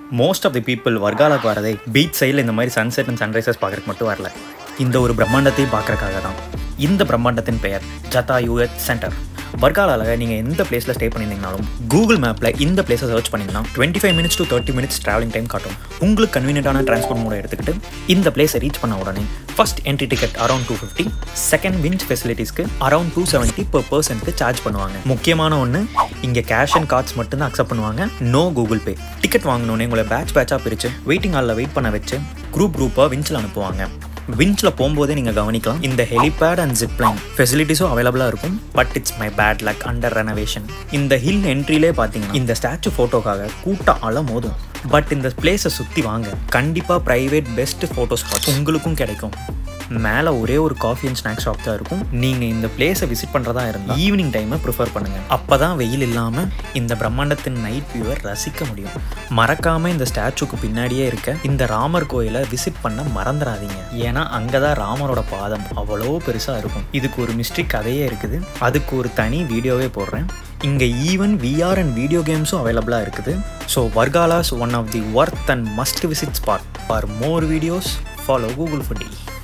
most of the people வர்காலாக்கு வரதே beach சைடில் இந்த மாதிரி சன்செட் அண்ட் சன்ரைசஸ் பார்க்குறதுக்கு மட்டும் வரல இந்த ஒரு பிரம்மாண்டத்தையும் பார்க்குறக்காக தான் இந்த பிரம்மாண்டத்தின் பெயர் ஜதா யூஎத் சென்டர் வர்காலாவில் நீங்கள் எந்த பிளேஸில் ஸ்டே பண்ணியிருந்தீங்கனாலும் கூகுள் மேப்பில் இந்த பிளேஸை சர்ச் பண்ணிங்கன்னா twenty five minutes to thirty minutes travelling time காட்டும் உங்களுக்கு கன்வீனியன்டான டிரான்ஸ்போர்ட் மோட எடுத்துக்கிட்டு இந்த பிளேஸை ரீச் பண்ண உடனே first entry ticket around two fifty second winch ஃபெசிலிட்டிஸ்க்கு அரௌண்ட் டூ செவன்ட்டி பர் பர்சனுக்கு சார்ஜ் பண்ணுவாங்க முக்கியமான ஒன்று இங்கே கேஷ் அண்ட் கார்ட்ஸ் மட்டும்தான் அக்செப்ட் பண்ணுவாங்க நோ கூகுள் பே டிக்கெட் வாங்கினோடனே உங்களை பேட்ச் பேட்சாக பிரித்து வெயிட்டிங் ஹாலில் வெயிட் பண்ண வச்சு குரூப் குரூப்பாக விஞ்சில் அனுப்புவாங்க விஞ்சில் போகும்போதே நீங்கள் கவனிக்கலாம் இந்த ஹெலிபேட் அண்ட் ஜிப்லைன் ஃபெசிலிட்டிஸும் அவைலபிளாக இருக்கும் but it's my bad luck under renovation இந்த ஹில் என்ட்ரிலே பார்த்தீங்கன்னா இந்த ஸ்டாச்சு ஃபோட்டோக்காக கூட்டம் அல மோதும் பட் இந்த பிளேஸை சுற்றி வாங்க கண்டிப்பாக ப்ரைவேட் பெஸ்ட் ஃபோட்டோ ஸ்பாட் உங்களுக்கும் கிடைக்கும் மேலே ஒரே ஒரு காஃபி அண்ட் ஸ்நாக்ஸ் ஷாப் தான் இருக்கும் நீங்கள் இந்த பிளேஸை விசிட் பண்ணுறதா இருந்தால் ஈவினிங் டைமை ப்ரிஃபர் பண்ணுங்கள் அப்போ தான் வெயில் இல்லாமல் இந்த பிரம்மாண்டத்தின் நைட் வியூவை ரசிக்க முடியும் மறக்காமல் இந்த ஸ்டாச்சுக்கு பின்னாடியே இருக்க இந்த ராமர் கோயிலை விசிட் பண்ண மறந்துடாதீங்க ஏன்னா அங்கே தான் ராமரோட பாதம் அவ்வளோ பெருசாக இருக்கும் இதுக்கு ஒரு மிஸ்ட்ரி கதையே இருக்குது அதுக்கு ஒரு தனி வீடியோவே போடுறேன் இங்கே ஈவன் விஆர் அண்ட் வீடியோ கேம்ஸும் அவைலபிளாக இருக்குது so Varkala's one of the worth and must visit spot for more videos follow Google foodie